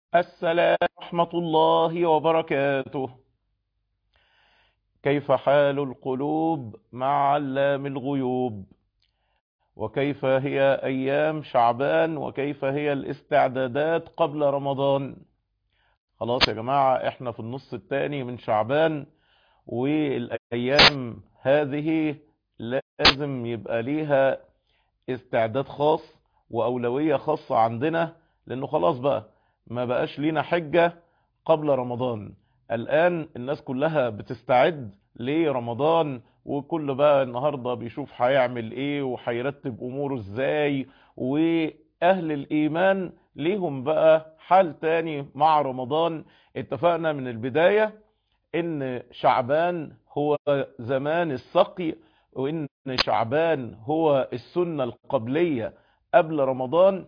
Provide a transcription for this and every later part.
السلام ورحمة الله وبركاته كيف حال القلوب مع علام الغيوب وكيف هي أيام شعبان وكيف هي الاستعدادات قبل رمضان خلاص يا جماعة احنا في النص الثاني من شعبان والأيام هذه لازم يبقى ليها استعداد خاص وأولوية خاصة عندنا لأنه خلاص بقى ما بقاش لينا حجة قبل رمضان الآن الناس كلها بتستعد لرمضان وكل بقى النهاردة بيشوف هيعمل ايه وهيرتب اموره ازاي واهل الايمان ليهم بقى حال تاني مع رمضان اتفقنا من البداية ان شعبان هو زمان السقي وان شعبان هو السنة القبلية قبل رمضان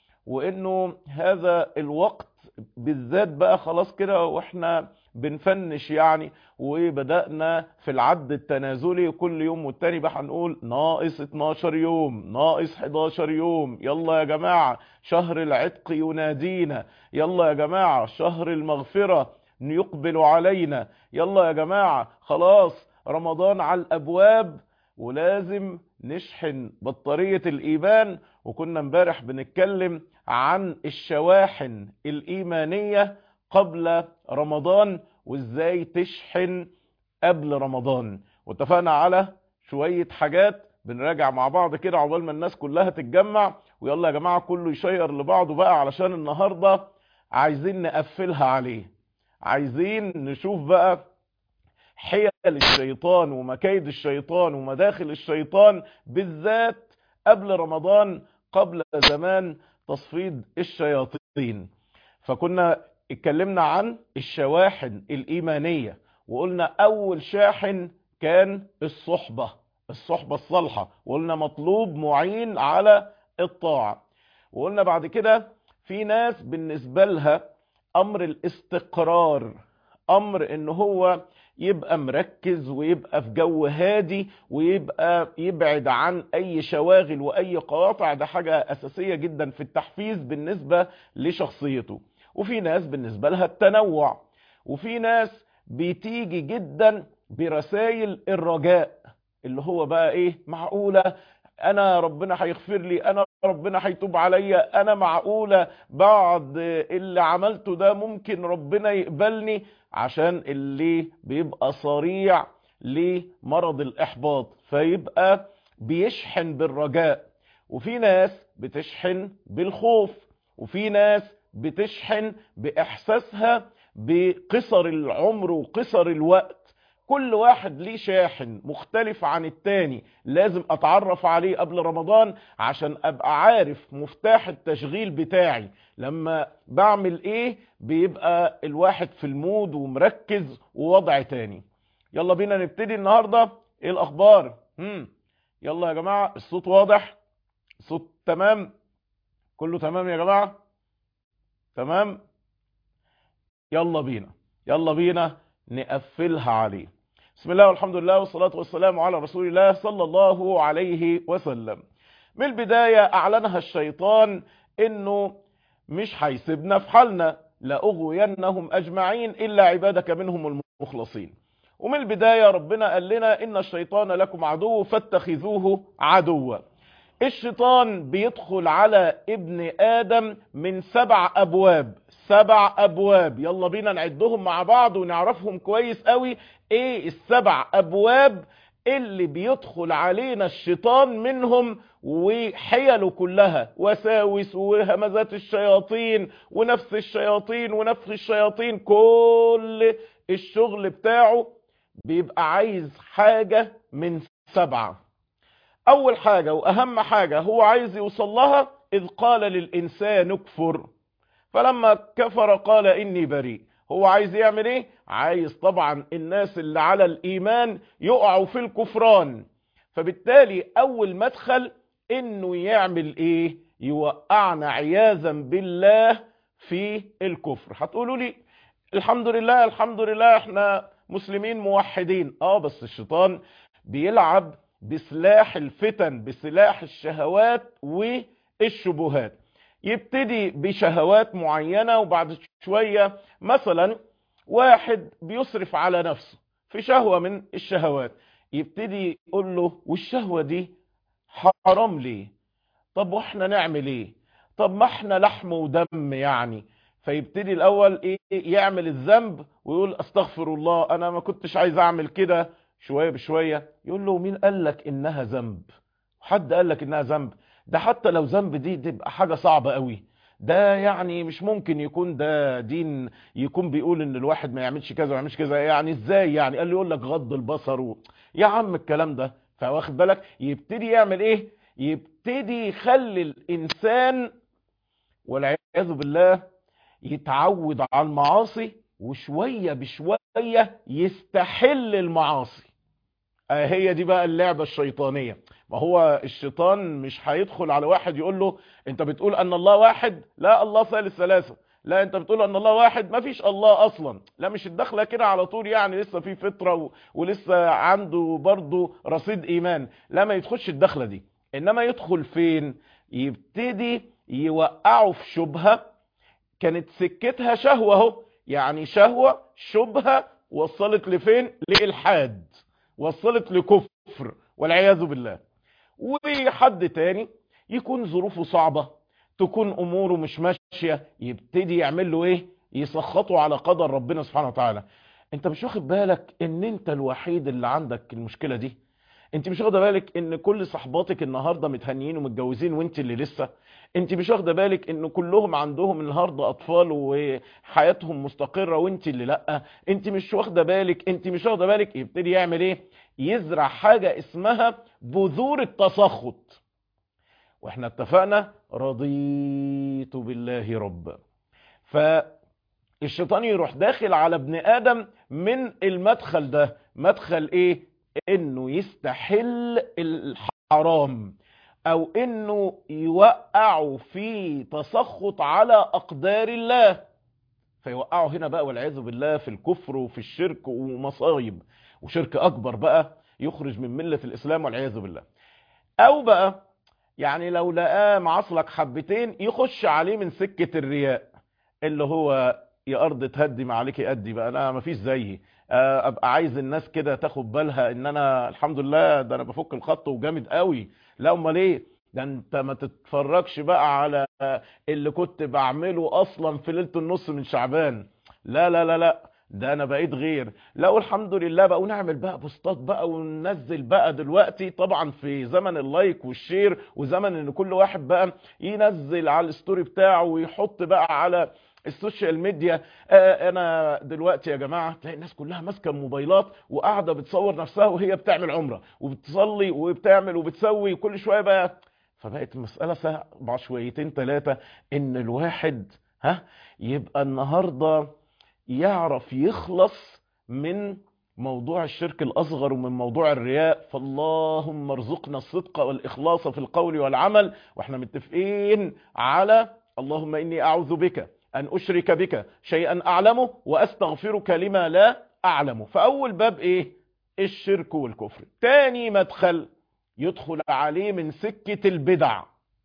وانه هذا الوقت بالذات بقى خلاص كده واحنا بنفنش يعني وبدأنا في العد التنازلي كل يوم والتاني بقى هنقول ناقص 12 يوم ناقص 11 يوم يلا يا جماعة شهر العتق ينادينا يلا يا جماعة شهر المغفرة يقبل علينا يلا يا جماعة خلاص رمضان على الأبواب ولازم نشحن بطارية الإيمان وكنا امبارح بنتكلم عن الشواحن الإيمانية قبل رمضان وازاي تشحن قبل رمضان واتفقنا على شوية حاجات بنراجع مع بعض كده عقبال ما الناس كلها تتجمع ويلا يا جماعة كله يشير لبعضه بقى علشان النهاردة عايزين نقفلها عليه عايزين نشوف بقى حيل الشيطان ومكايد الشيطان ومداخل الشيطان بالذات قبل رمضان قبل زمان تصفيد الشياطين فكنا اتكلمنا عن الشواحن الإيمانية وقلنا أول شاحن كان الصحبة الصحبة الصالحة وقلنا مطلوب معين على الطاعة وقلنا بعد كده في ناس بالنسبة لها أمر الاستقرار أمر إن هو يبقى مركز ويبقى في جو هادي ويبقى يبعد عن اي شواغل واي قواطع ده حاجة اساسية جدا في التحفيز بالنسبة لشخصيته وفي ناس بالنسبة لها التنوع وفي ناس بتيجي جدا برسائل الرجاء اللي هو بقى ايه معقولة انا ربنا هيغفر لي انا ربنا هيتوب عليا انا معقولة بعد اللي عملته ده ممكن ربنا يقبلني عشان اللي بيبقى صريع لمرض الاحباط فيبقى بيشحن بالرجاء وفي ناس بتشحن بالخوف وفي ناس بتشحن باحساسها بقصر العمر وقصر الوقت كل واحد ليه شاحن مختلف عن التاني لازم اتعرف عليه قبل رمضان عشان ابقى عارف مفتاح التشغيل بتاعي لما بعمل ايه بيبقى الواحد في المود ومركز ووضع تاني يلا بينا نبتدي النهاردة ايه الاخبار هم. يلا يا جماعة الصوت واضح الصوت تمام كله تمام يا جماعة تمام يلا بينا يلا بينا نقفلها عليه بسم الله والحمد لله والصلاة والسلام على رسول الله صلى الله عليه وسلم من البداية اعلنها الشيطان انه مش هيسيبنا في حالنا لأغوينهم اجمعين الا عبادك منهم المخلصين ومن البداية ربنا قال لنا ان الشيطان لكم عدو فاتخذوه عدوا الشيطان بيدخل على ابن ادم من سبع ابواب سبع ابواب يلا بينا نعدهم مع بعض ونعرفهم كويس قوي ايه السبع ابواب اللي بيدخل علينا الشيطان منهم وحيله كلها وساوس وهمزات الشياطين ونفس الشياطين ونفخ الشياطين كل الشغل بتاعه بيبقى عايز حاجة من سبعة اول حاجة واهم حاجة هو عايز يوصل لها اذ قال للانسان اكفر فلما كفر قال اني بريء هو عايز يعمل ايه عايز طبعا الناس اللي على الايمان يقعوا في الكفران فبالتالي اول مدخل انه يعمل ايه يوقعنا عياذا بالله في الكفر هتقولوا لي الحمد لله الحمد لله احنا مسلمين موحدين اه بس الشيطان بيلعب بسلاح الفتن بسلاح الشهوات والشبهات يبتدي بشهوات معينة وبعد شوية مثلا واحد بيصرف على نفسه في شهوة من الشهوات يبتدي يقول له والشهوة دي حرام ليه طب واحنا نعمل ايه طب ما احنا لحم ودم يعني فيبتدي الاول ايه يعمل الذنب ويقول استغفر الله انا ما كنتش عايز اعمل كده شوية بشوية يقول له مين قال لك انها ذنب حد قال لك انها ذنب ده حتى لو ذنب دي تبقى حاجة صعبة قوي ده يعني مش ممكن يكون ده دين يكون بيقول ان الواحد ما يعملش كذا وما يعملش كذا يعني ازاي يعني قال له يقول لك غض البصر و... يا عم الكلام ده فواخد بالك يبتدي يعمل ايه يبتدي يخلي الانسان والعياذ بالله يتعود على المعاصي وشوية بشوية يستحل المعاصي آه هي دي بقى اللعبة الشيطانية ما هو الشيطان مش هيدخل على واحد يقول له انت بتقول ان الله واحد لا الله ثالث ثلاثة لا انت بتقول ان الله واحد ما فيش الله اصلا لا مش الدخله كده على طول يعني لسه في فطره و... ولسه عنده برضه رصيد ايمان لا ما يدخلش الدخله دي انما يدخل فين يبتدي يوقعه في شبهه كانت سكتها شهوه اهو يعني شهوه شبهه وصلت لفين لالحاد وصلت لكفر والعياذ بالله وحد تاني يكون ظروفه صعبه تكون اموره مش ماشيه يبتدي يعمل له ايه يسخطه على قدر ربنا سبحانه وتعالى انت مش واخد بالك ان انت الوحيد اللي عندك المشكله دي انت مش واخده بالك ان كل صحباتك النهارده متهنيين ومتجوزين وانت اللي لسه انت مش واخده بالك ان كلهم عندهم النهارده اطفال وحياتهم مستقره وانت اللي لا انت مش واخده بالك انت مش واخده بالك يبتدي يعمل ايه يزرع حاجه اسمها بذور التسخط واحنا اتفقنا رضيت بالله ربا فالشيطان يروح داخل على ابن ادم من المدخل ده مدخل ايه انه يستحل الحرام او انه يوقعه في تسخط على اقدار الله فيوقعه هنا بقى والعياذ بالله في الكفر وفي الشرك ومصايب وشرك اكبر بقى يخرج من مله الاسلام والعياذ بالله او بقى يعني لو لقاه معصلك حبتين يخش عليه من سكة الرياء اللي هو يا ارض تهدي ما عليك ادي بقى انا مفيش زيي ابقى عايز الناس كده تاخد بالها ان انا الحمد لله ده انا بفك الخط وجامد قوي لا امال ايه ده انت ما تتفرجش بقى على اللي كنت بعمله اصلا في ليله النص من شعبان لا لا لا لا ده انا بقيت غير لا والحمد لله بقى ونعمل بقى بوستات بقى وننزل بقى دلوقتي طبعا في زمن اللايك والشير وزمن ان كل واحد بقى ينزل على الستوري بتاعه ويحط بقى على السوشيال ميديا آه انا دلوقتي يا جماعه تلاقي الناس كلها ماسكه الموبايلات وقاعده بتصور نفسها وهي بتعمل عمره وبتصلي وبتعمل وبتسوي كل شويه بقى فبقت المساله صعبه شويتين ثلاثه ان الواحد ها يبقى النهارده يعرف يخلص من موضوع الشرك الأصغر ومن موضوع الرياء فاللهم ارزقنا الصدق والإخلاص في القول والعمل واحنا متفقين على اللهم إني أعوذ بك أن أشرك بك شيئا أعلمه وأستغفرك لما لا أعلمه فأول باب إيه الشرك والكفر تاني مدخل يدخل عليه من سكة البدع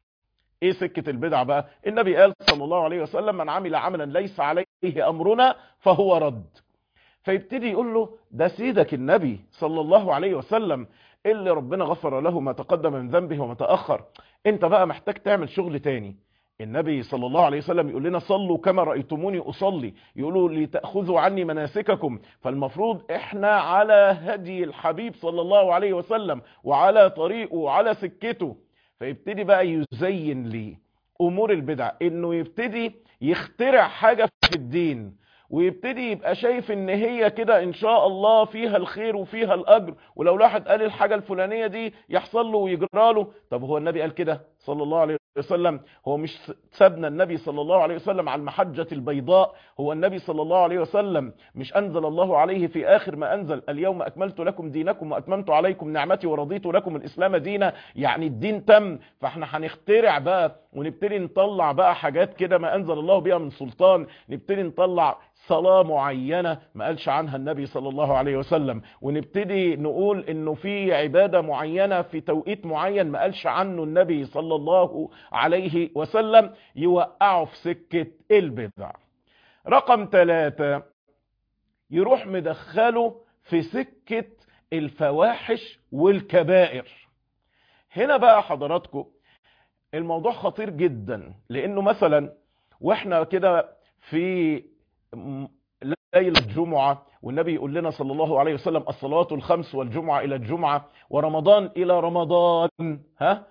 ايه سكة البدع بقى النبي قال صلى الله عليه وسلم من عمل عملا ليس عليه امرنا فهو رد فيبتدي يقول له ده سيدك النبي صلى الله عليه وسلم اللي ربنا غفر له ما تقدم من ذنبه وما تأخر انت بقى محتاج تعمل شغل تاني النبي صلى الله عليه وسلم يقول لنا صلوا كما رأيتموني أصلي يقولوا لتأخذوا عني مناسككم فالمفروض احنا على هدي الحبيب صلى الله عليه وسلم وعلى طريقه وعلى سكته فيبتدي بقى يزين لي امور البدع انه يبتدي يخترع حاجة في الدين ويبتدي يبقى شايف ان هي كده ان شاء الله فيها الخير وفيها الاجر ولو واحد قال الحاجة الفلانية دي يحصل له ويجرى له طب هو النبي قال كده صلى الله عليه وسلم هو مش سابنا النبي صلى الله عليه وسلم على المحجة البيضاء هو النبي صلى الله عليه وسلم مش انزل الله عليه في اخر ما انزل اليوم اكملت لكم دينكم واتممت عليكم نعمتي ورضيت لكم الاسلام دينا يعني الدين تم فاحنا هنخترع بقى ونبتدي نطلع بقى حاجات كده ما انزل الله بها من سلطان نبتدي نطلع صلاة معينة ما قالش عنها النبي صلى الله عليه وسلم ونبتدي نقول انه في عبادة معينة في توقيت معين ما قالش عنه النبي صلى الله عليه وسلم يوقعه في سكة البدع رقم ثلاثة يروح مدخله في سكة الفواحش والكبائر هنا بقى حضراتكم الموضوع خطير جدا لانه مثلا واحنا كده في ليلة الجمعة والنبي يقول لنا صلى الله عليه وسلم الصلوات الخمس والجمعة إلى الجمعة ورمضان إلى رمضان ها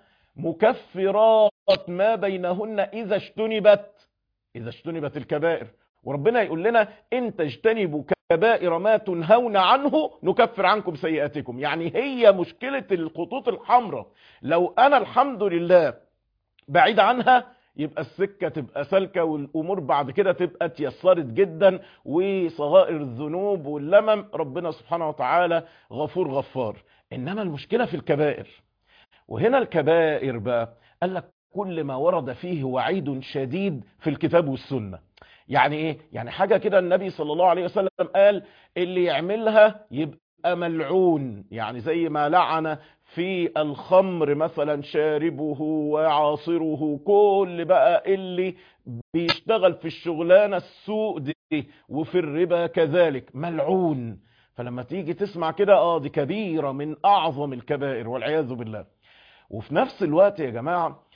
مكفرات ما بينهن إذا اجتنبت إذا اجتنبت الكبائر وربنا يقول لنا إن تجتنبوا كبائر ما تنهون عنه نكفر عنكم سيئاتكم يعني هي مشكلة الخطوط الحمراء لو أنا الحمد لله بعيد عنها يبقى السكة تبقى سالكة والأمور بعد كده تبقى تيسرت جدا وصغائر الذنوب واللمم ربنا سبحانه وتعالى غفور غفار إنما المشكلة في الكبائر وهنا الكبائر بقى قال لك كل ما ورد فيه وعيد شديد في الكتاب والسنة يعني ايه يعني حاجة كده النبي صلى الله عليه وسلم قال اللي يعملها يبقى ملعون يعني زي ما لعن في الخمر مثلا شاربه وعاصره كل بقى اللي بيشتغل في الشغلانة السوء دي وفي الربا كذلك ملعون فلما تيجي تسمع كده اه دي كبيرة من اعظم الكبائر والعياذ بالله وفي نفس الوقت يا جماعة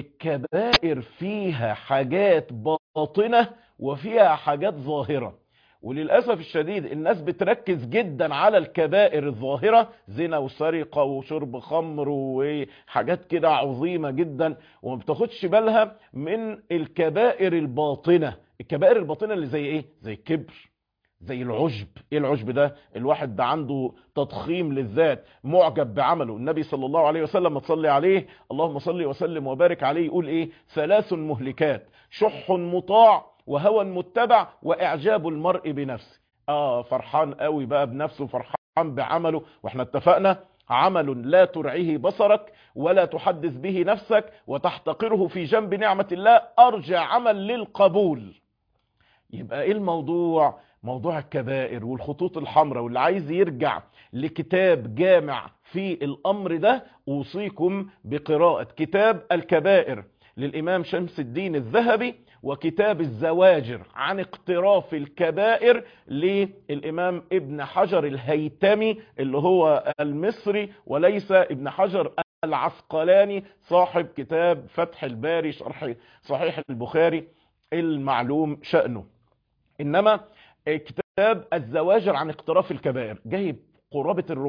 الكبائر فيها حاجات باطنة وفيها حاجات ظاهرة وللأسف الشديد الناس بتركز جدا على الكبائر الظاهرة زنا وسرقة وشرب خمر وحاجات كده عظيمة جدا وما بتاخدش بالها من الكبائر الباطنة الكبائر الباطنة اللي زي ايه زي الكبر زي العجب ايه العجب ده الواحد ده عنده تضخيم للذات معجب بعمله النبي صلى الله عليه وسلم ما تصلي عليه اللهم صل وسلم وبارك عليه يقول ايه ثلاث مهلكات شح مطاع وهوى متبع واعجاب المرء بنفسه اه فرحان قوي بقى بنفسه فرحان بعمله واحنا اتفقنا عمل لا ترعيه بصرك ولا تحدث به نفسك وتحتقره في جنب نعمة الله ارجى عمل للقبول يبقى ايه الموضوع موضوع الكبائر والخطوط الحمراء واللي عايز يرجع لكتاب جامع في الامر ده اوصيكم بقراءة كتاب الكبائر للامام شمس الدين الذهبي وكتاب الزواجر عن اقتراف الكبائر للامام ابن حجر الهيتمي اللي هو المصري وليس ابن حجر العسقلاني صاحب كتاب فتح الباري شرح صحيح البخاري المعلوم شأنه انما كتاب الزواجر عن اقتراف الكبائر جايب قرابة ال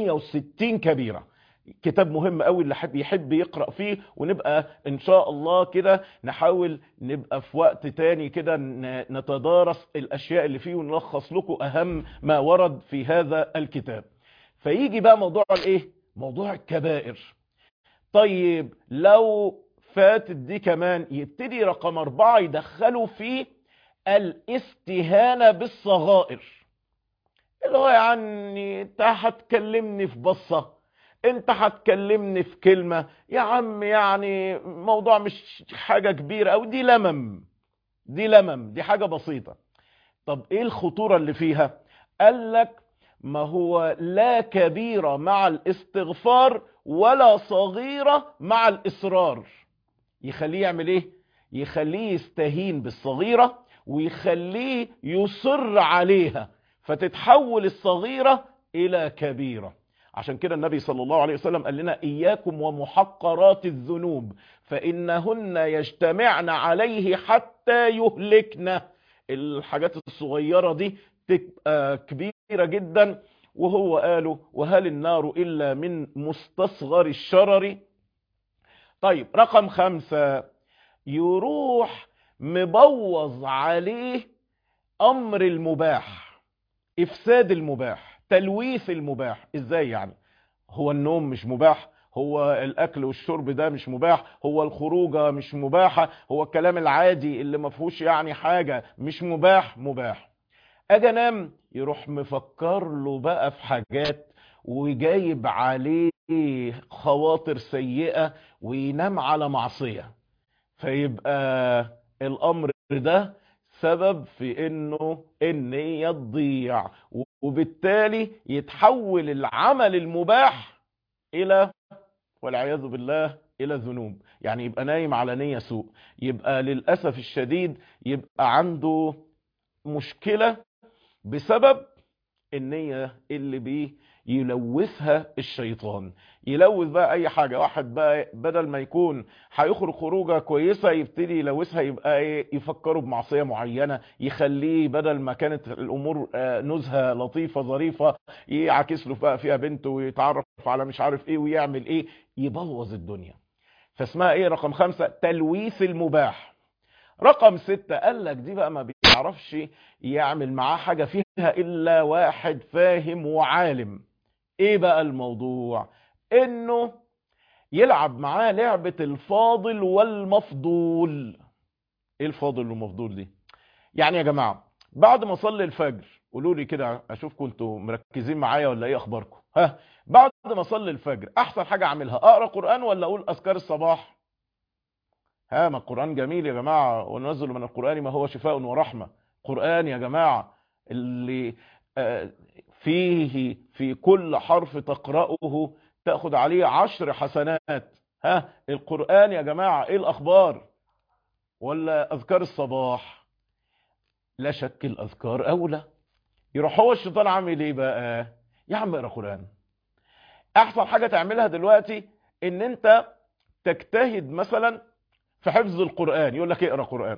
460 كبيرة كتاب مهم قوي اللي حد يحب يقرأ فيه ونبقى ان شاء الله كده نحاول نبقى في وقت تاني كده نتدارس الاشياء اللي فيه ونلخص لكم اهم ما ورد في هذا الكتاب فيجي بقى موضوع الايه موضوع الكبائر طيب لو فاتت دي كمان يبتدي رقم اربعة يدخلوا فيه الاستهانة بالصغائر اللي هو يعني انت هتكلمني في بصة انت هتكلمني في كلمة يا عم يعني موضوع مش حاجة كبيرة او دي لمم دي لمم دي حاجة بسيطة طب ايه الخطورة اللي فيها قال لك ما هو لا كبيرة مع الاستغفار ولا صغيرة مع الاصرار يخليه يعمل ايه يخليه يستهين بالصغيرة ويخليه يصر عليها فتتحول الصغيرة الى كبيرة عشان كده النبي صلى الله عليه وسلم قال لنا إياكم ومحقرات الذنوب فإنهن يجتمعن عليه حتى يهلكنا الحاجات الصغيرة دي تبقى كبيرة جدا وهو قالوا وهل النار إلا من مستصغر الشرر طيب رقم خمسة يروح مبوظ عليه أمر المباح إفساد المباح تلويث المباح ازاي يعني هو النوم مش مباح هو الاكل والشرب ده مش مباح هو الخروجه مش مباحه هو الكلام العادي اللي ما فيهوش يعني حاجه مش مباح مباح اجي انام يروح مفكر له بقى في حاجات وجايب عليه خواطر سيئه وينام على معصيه فيبقى الامر ده سبب في انه النية تضيع وبالتالي يتحول العمل المباح الى والعياذ بالله الى الذنوب يعني يبقى نايم على نية سوء يبقى للأسف الشديد يبقى عنده مشكلة بسبب النية اللي بيه يلوثها الشيطان يلوث بقى اي حاجة واحد بقى بدل ما يكون هيخرج خروجه كويسة يبتدي يلوثها يبقى ايه يفكروا بمعصية معينة يخليه بدل ما كانت الامور آه، نزهة لطيفة ظريفة يعكس له بقى فيها بنته ويتعرف على مش عارف ايه ويعمل ايه يبوظ الدنيا فاسمها ايه رقم خمسة تلويث المباح رقم ستة قال لك دي بقى ما بيعرفش يعمل معاه حاجة فيها الا واحد فاهم وعالم ايه بقى الموضوع انه يلعب معاه لعبة الفاضل والمفضول ايه الفاضل والمفضول دي يعني يا جماعة بعد ما اصلي الفجر قولوا لي كده اشوفكم انتوا مركزين معايا ولا ايه اخباركم ها بعد ما اصلي الفجر احسن حاجة اعملها اقرا قرآن ولا اقول اذكار الصباح ها ما القرآن جميل يا جماعة وننزل من القرآن ما هو شفاء ورحمة قرآن يا جماعة اللي آه، فيه في كل حرف تقرأه تأخذ عليه عشر حسنات ها القرآن يا جماعة ايه الأخبار ولا أذكار الصباح لا شك الأذكار أولى يروح هو الشيطان عامل ايه بقى يا عم اقرا قرآن أحسن حاجة تعملها دلوقتي ان انت تجتهد مثلا في حفظ القرآن يقول لك اقرا قرآن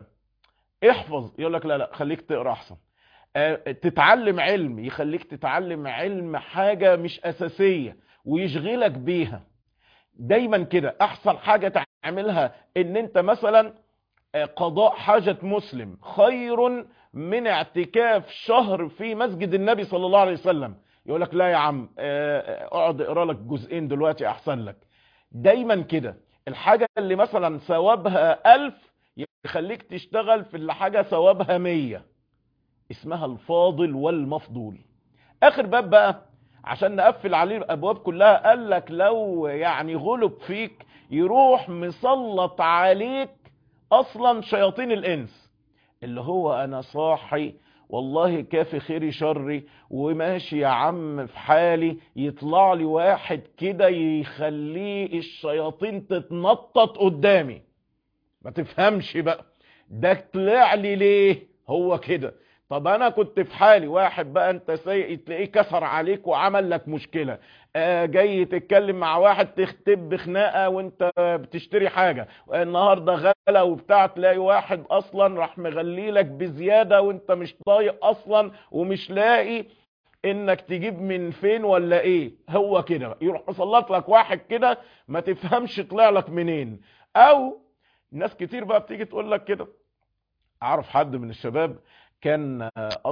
احفظ يقول لك لا لا خليك تقرا احسن آه، تتعلم علم يخليك تتعلم علم حاجة مش أساسية ويشغلك بيها دايما كده أحسن حاجة تعملها ان انت مثلا آه، قضاء حاجة مسلم خير من اعتكاف شهر في مسجد النبي صلى الله عليه وسلم يقول لك لا يا عم آه، اقعد اقرا لك جزئين دلوقتي احسن لك دايما كده الحاجة اللي مثلا ثوابها ألف يخليك تشتغل في اللي حاجة ثوابها مية اسمها الفاضل والمفضول اخر باب بقى عشان نقفل عليه الابواب كلها قال لك لو يعني غلب فيك يروح مسلط عليك اصلا شياطين الانس اللي هو انا صاحي والله كافي خيري شري وماشي يا عم في حالي يطلع لي واحد كده يخليه الشياطين تتنطط قدامي ما تفهمش بقى ده طلع لي ليه هو كده طب انا كنت في حالي واحد بقى انت سيء تلاقيه كسر عليك وعمل لك مشكلة آه جاي تتكلم مع واحد تختب بخناقة وانت بتشتري حاجة النهاردة غلا وبتاع تلاقي واحد اصلا راح مغلي لك بزيادة وانت مش طايق اصلا ومش لاقي انك تجيب من فين ولا ايه هو كده يروح مسلط لك واحد كده ما تفهمش طلع لك منين او ناس كتير بقى بتيجي تقول لك كده اعرف حد من الشباب كان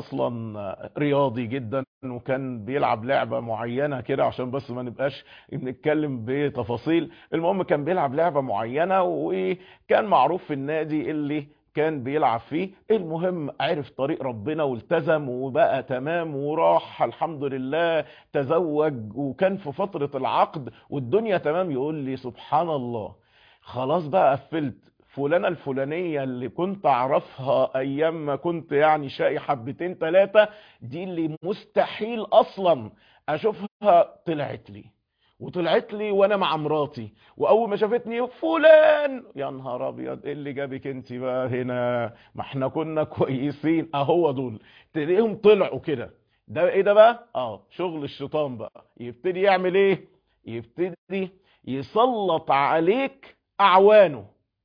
اصلا رياضي جدا وكان بيلعب لعبة معينة كده عشان بس ما نبقاش بنتكلم بتفاصيل المهم كان بيلعب لعبة معينة وكان معروف في النادي اللي كان بيلعب فيه المهم عرف طريق ربنا والتزم وبقى تمام وراح الحمد لله تزوج وكان في فترة العقد والدنيا تمام يقول لي سبحان الله خلاص بقى قفلت فلانة الفلانية اللي كنت اعرفها ايام ما كنت يعني شقي حبتين ثلاثة دي اللي مستحيل اصلا اشوفها طلعت لي وطلعت لي وانا مع مراتي واول ما شافتني فلان يا نهار ابيض ايه اللي جابك انت بقى هنا ما احنا كنا كويسين اهو دول تلاقيهم طلعوا كده ده ايه ده بقى اه شغل الشيطان بقى يبتدي يعمل ايه يبتدي يسلط عليك اعوانه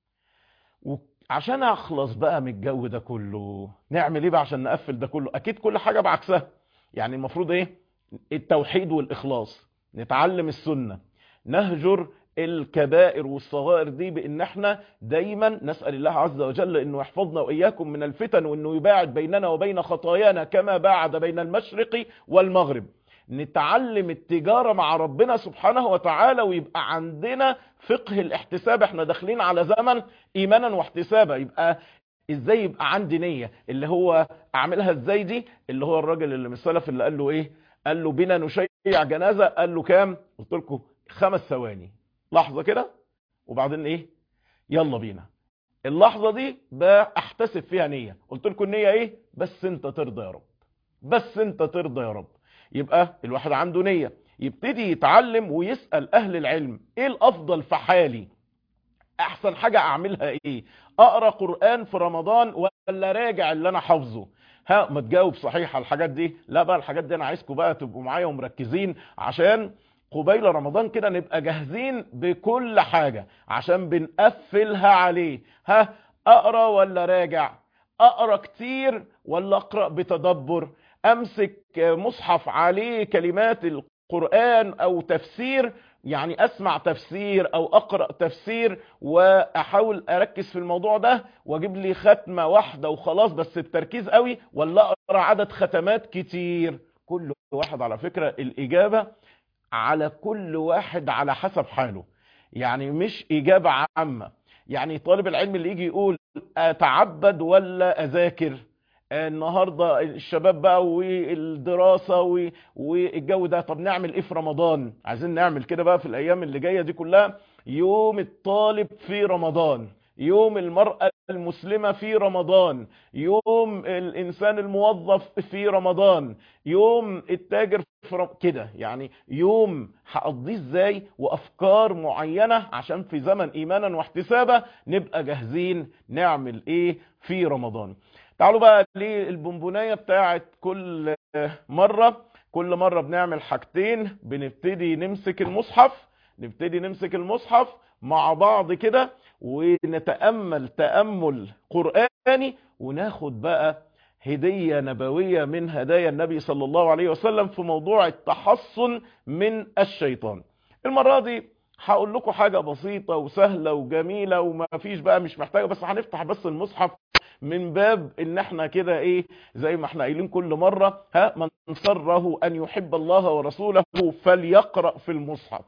وعشان اخلص بقى من الجو ده كله نعمل ايه بقى عشان نقفل ده كله اكيد كل حاجة بعكسها يعني المفروض ايه التوحيد والاخلاص نتعلم السنة نهجر الكبائر والصغائر دي بان احنا دايما نسأل الله عز وجل انه يحفظنا واياكم من الفتن وانه يباعد بيننا وبين خطايانا كما باعد بين المشرق والمغرب نتعلم التجارة مع ربنا سبحانه وتعالى ويبقى عندنا فقه الاحتساب احنا داخلين على زمن ايمانا واحتسابا يبقى ازاي يبقى عندي نية اللي هو اعملها ازاي دي اللي هو الراجل اللي من السلف اللي قال له ايه قال له بنا نشيع جنازة قال له كام قلت لكم خمس ثواني لحظة كده وبعدين ايه يلا بينا اللحظة دي بحتسب فيها نية قلت لكم النية ايه بس انت ترضى يا رب بس انت ترضى يا رب يبقى الواحد عنده نية يبتدي يتعلم ويسأل اهل العلم ايه الافضل في حالي احسن حاجة اعملها ايه اقرا قرآن في رمضان ولا راجع اللي انا حافظه ها ما تجاوب صحيح على الحاجات دي لا بقى الحاجات دي انا عايزكم بقى تبقوا معايا ومركزين عشان قبيل رمضان كده نبقى جاهزين بكل حاجة عشان بنقفلها عليه ها اقرا ولا راجع اقرا كتير ولا اقرا بتدبر امسك مصحف عليه كلمات القرآن او تفسير يعني اسمع تفسير او اقرأ تفسير واحاول اركز في الموضوع ده واجيب لي ختمة واحدة وخلاص بس بتركيز قوي ولا اقرأ عدد ختمات كتير كل واحد على فكرة الاجابة على كل واحد على حسب حاله يعني مش اجابة عامة يعني طالب العلم اللي يجي يقول اتعبد ولا اذاكر النهاردة الشباب بقى والدراسة والجو ده طب نعمل ايه في رمضان عايزين نعمل كده بقى في الايام اللي جاية دي كلها يوم الطالب في رمضان يوم المرأة المسلمة في رمضان يوم الإنسان الموظف في رمضان يوم التاجر في رم... كده يعني يوم هقضيه ازاي وأفكار معينة عشان في زمن إيمانا واحتسابا نبقى جاهزين نعمل إيه في رمضان تعالوا بقى للبونبونايه بتاعت كل مرة كل مرة بنعمل حاجتين بنبتدي نمسك المصحف نبتدي نمسك المصحف مع بعض كده ونتأمل تأمل قرآني وناخد بقى هدية نبوية من هدايا النبي صلى الله عليه وسلم في موضوع التحصن من الشيطان المرة دي هقول لكم حاجة بسيطة وسهلة وجميلة وما فيش بقى مش محتاجة بس هنفتح بس المصحف من باب ان احنا كده ايه زي ما احنا قايلين كل مرة ها من سره ان يحب الله ورسوله فليقرأ في المصحف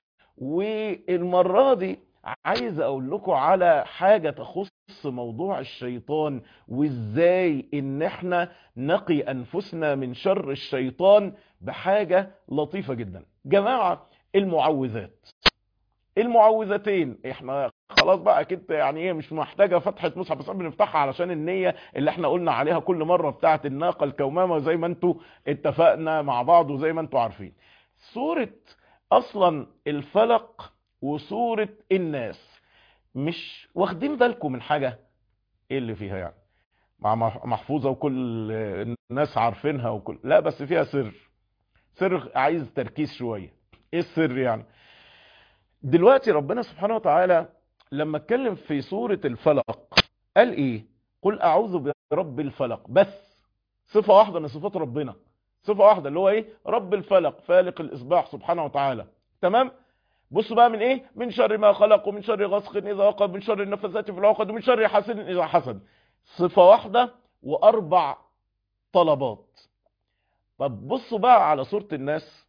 والمرة دي عايز اقول لكم على حاجة تخص موضوع الشيطان وازاي ان احنا نقي انفسنا من شر الشيطان بحاجة لطيفة جدا جماعة المعوذات المعوذتين احنا خلاص بقى اكيد يعني ايه مش محتاجه فتحه مصحف بس بنفتحها علشان النيه اللي احنا قلنا عليها كل مره بتاعه الناقه الكومامه زي ما انتوا اتفقنا مع بعض وزي ما انتوا عارفين سوره اصلا الفلق وسوره الناس مش واخدين بالكم من حاجه ايه اللي فيها يعني مع محفوظه وكل الناس عارفينها وكل لا بس فيها سر سر عايز تركيز شويه ايه السر يعني دلوقتي ربنا سبحانه وتعالى لما اتكلم في سورة الفلق قال ايه قل اعوذ برب الفلق بس صفة واحدة من صفات ربنا صفة واحدة اللي هو ايه رب الفلق فالق الاصباح سبحانه وتعالى تمام بصوا بقى من ايه من شر ما خلق ومن شر غسق اذا وقب من شر النفثات في العقد ومن شر حاسد اذا حسد صفة واحدة واربع طلبات طب بصوا بقى على سورة الناس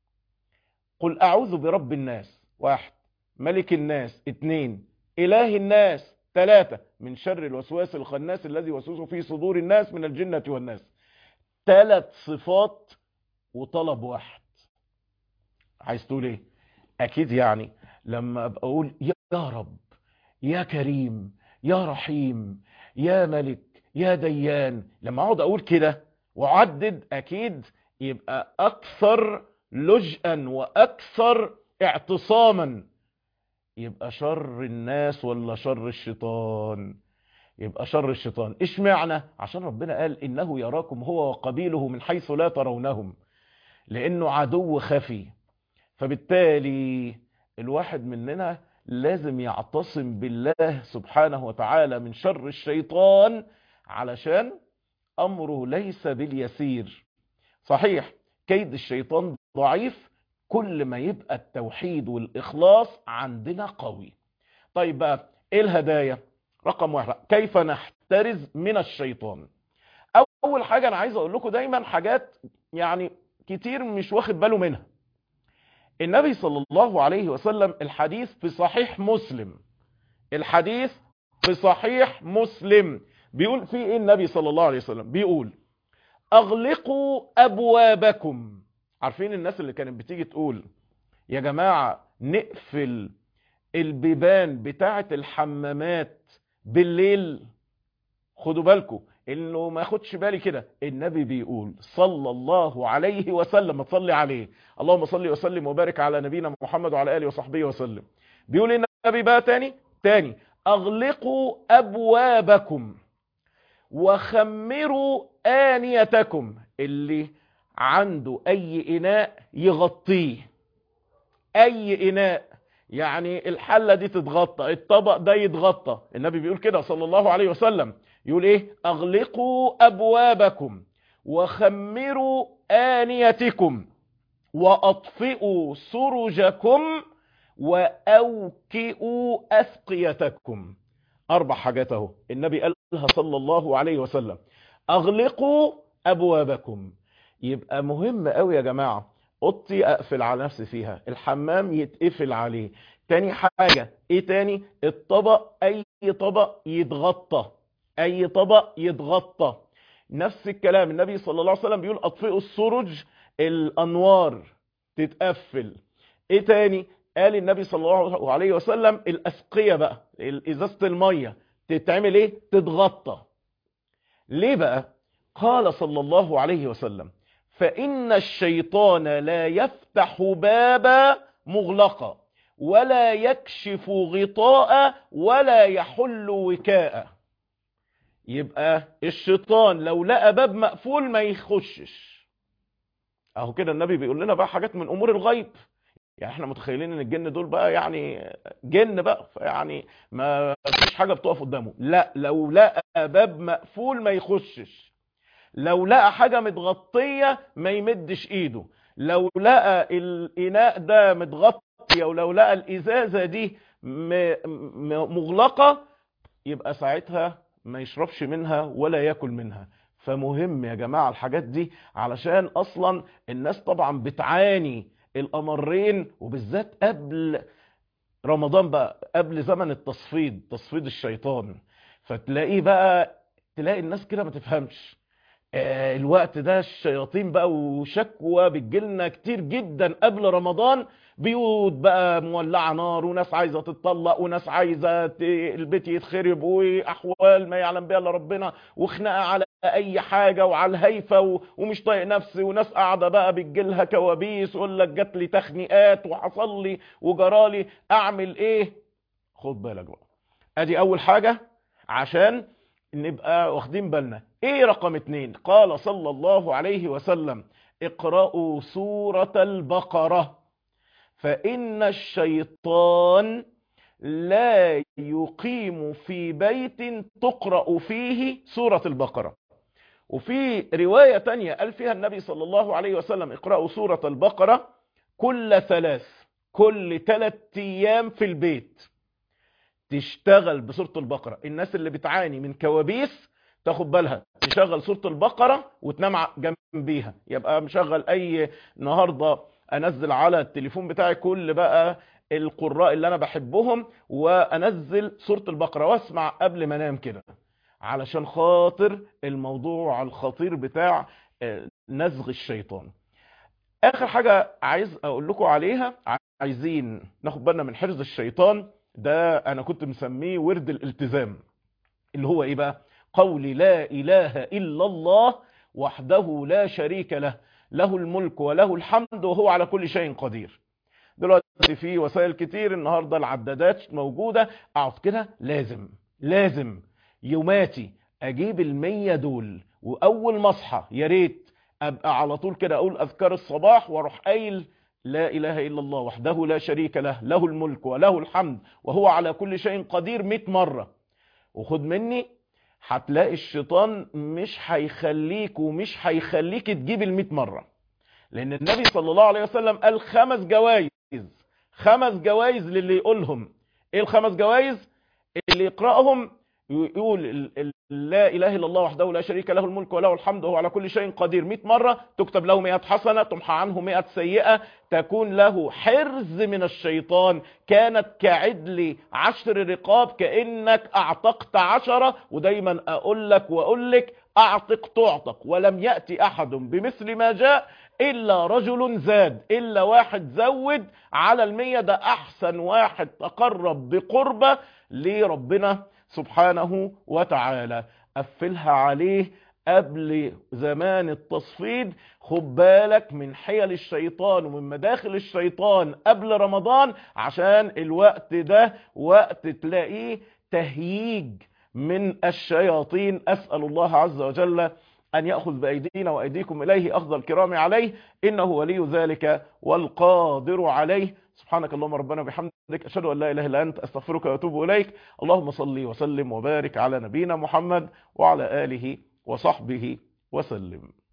قل اعوذ برب الناس واحد ملك الناس اتنين اله الناس ثلاثة من شر الوسواس الخناس الذي يوسوس في صدور الناس من الجنة والناس ثلاث صفات وطلب واحد عايز تقول ايه اكيد يعني لما ابقى اقول يا رب يا كريم يا رحيم يا ملك يا ديان لما اقعد اقول كده واعدد اكيد يبقى اكثر لجأا واكثر اعتصاما يبقى شر الناس ولا شر الشيطان يبقى شر الشيطان ايش معنى عشان ربنا قال انه يراكم هو وقبيله من حيث لا ترونهم لانه عدو خفي فبالتالي الواحد مننا لازم يعتصم بالله سبحانه وتعالى من شر الشيطان علشان امره ليس باليسير صحيح كيد الشيطان ضعيف كل ما يبقى التوحيد والإخلاص عندنا قوي طيب بقى ايه الهدايا رقم واحد كيف نحترز من الشيطان اول حاجة انا عايز اقول لكم دايما حاجات يعني كتير مش واخد باله منها النبي صلى الله عليه وسلم الحديث في صحيح مسلم الحديث في صحيح مسلم بيقول في ايه النبي صلى الله عليه وسلم بيقول اغلقوا ابوابكم عارفين الناس اللي كانت بتيجي تقول يا جماعة نقفل البيبان بتاعة الحمامات بالليل خدوا بالكم انه ما ياخدش بالي كده النبي بيقول صلى الله عليه وسلم تصلي عليه اللهم صل وسلم وبارك على نبينا محمد وعلى اله وصحبه وسلم بيقول النبي بقى تاني تاني اغلقوا ابوابكم وخمروا آنيتكم اللي عنده اي اناء يغطيه اي اناء يعني الحلة دي تتغطى الطبق ده يتغطى النبي بيقول كده صلى الله عليه وسلم يقول ايه اغلقوا ابوابكم وخمروا آنيتكم واطفئوا سرجكم واوكئوا اسقيتكم اربع حاجات اهو النبي قالها صلى الله عليه وسلم اغلقوا ابوابكم يبقى مهم قوي يا جماعه اوضتي اقفل على نفسي فيها الحمام يتقفل عليه تاني حاجه ايه تاني الطبق اي طبق يتغطى اي طبق يتغطى نفس الكلام النبي صلى الله عليه وسلم بيقول اطفئوا السرج الانوار تتقفل ايه تاني قال النبي صلى الله عليه وسلم الاسقيه بقى ازازه الميه تتعمل ايه تتغطى ليه بقى قال صلى الله عليه وسلم فان الشيطان لا يفتح بابا مغلقا ولا يكشف غطاء ولا يحل وكاء يبقى الشيطان لو لقى باب مقفول ما يخشش اهو كده النبي بيقول لنا بقى حاجات من امور الغيب يعني احنا متخيلين ان الجن دول بقى يعني جن بقى يعني ما فيش حاجه بتقف قدامه لا لو لقى باب مقفول ما يخشش لو لقى حاجه متغطيه ما يمدش ايده لو لقى الاناء ده متغطي او لو لقى الازازه دي مغلقه يبقى ساعتها ما يشربش منها ولا ياكل منها فمهم يا جماعه الحاجات دي علشان اصلا الناس طبعا بتعاني الامرين وبالذات قبل رمضان بقى قبل زمن التصفيد تصفيد الشيطان فتلاقيه بقى تلاقي الناس كده ما تفهمش آه الوقت ده الشياطين بقى وشكوى بتجيلنا كتير جدا قبل رمضان بيوت بقى مولعه نار وناس عايزه تتطلق وناس عايزه البيت يتخرب واحوال ما يعلم بها الا ربنا وخناقه على اي حاجه وعلى الهيفه ومش طايق نفسي وناس قاعده بقى بتجيلها كوابيس يقول لك جات لي تخنيقات وحصل لي وجرالي اعمل ايه خد بالك بقى ادي اول حاجه عشان نبقى واخدين بالنا ايه رقم اتنين قال صلى الله عليه وسلم اقرأوا سورة البقرة فإن الشيطان لا يقيم في بيت تقرأ فيه سورة البقرة وفي رواية تانية قال فيها النبي صلى الله عليه وسلم اقرأوا سورة البقرة كل ثلاث كل ثلاث ايام في البيت تشتغل بسورة البقرة الناس اللي بتعاني من كوابيس تاخد بالها تشغل سورة البقرة وتنام جنبيها يبقى مشغل اي النهاردة انزل على التليفون بتاعي كل بقى القراء اللي انا بحبهم وانزل سورة البقرة واسمع قبل ما انام كده علشان خاطر الموضوع الخطير بتاع نزغ الشيطان اخر حاجة عايز اقول لكم عليها عايزين ناخد بالنا من حرز الشيطان ده انا كنت مسميه ورد الالتزام اللي هو ايه بقى قول لا اله الا الله وحده لا شريك له له الملك وله الحمد وهو على كل شيء قدير دلوقتي في وسائل كتير النهاردة العدادات موجودة اقعد كده لازم لازم يوماتي اجيب المية دول واول ما اصحى يا ريت ابقى على طول كده اقول اذكار الصباح واروح قايل لا اله الا الله وحده لا شريك له له الملك وله الحمد وهو على كل شيء قدير 100 مرة وخد مني هتلاقي الشيطان مش هيخليك ومش هيخليك تجيب ال مرة لان النبي صلى الله عليه وسلم قال خمس جوائز خمس جوائز للي يقولهم ايه الخمس جوائز اللي يقرأهم يقول لا اله الا الله وحده لا شريك له الملك وله الحمد وهو على كل شيء قدير 100 مرة تكتب له 100 حسنة تمحى عنه 100 سيئة تكون له حرز من الشيطان كانت كعدل عشر رقاب كأنك اعتقت عشرة ودايما اقول لك واقول لك اعتق تعتق ولم يأتي احد بمثل ما جاء الا رجل زاد الا واحد زود على المية ده احسن واحد تقرب بقربة لربنا سبحانه وتعالى قفلها عليه قبل زمان التصفيد خد بالك من حيل الشيطان ومن مداخل الشيطان قبل رمضان عشان الوقت ده وقت تلاقيه تهييج من الشياطين أسأل الله عز وجل أن يأخذ بأيدينا وأيديكم إليه أخذ الكرام عليه إنه ولي ذلك والقادر عليه سبحانك اللهم ربنا بحمدك أشهد أن لا إله إلا أنت أستغفرك وأتوب إليك اللهم صل وسلم وبارك على نبينا محمد وعلى آله وصحبه وسلم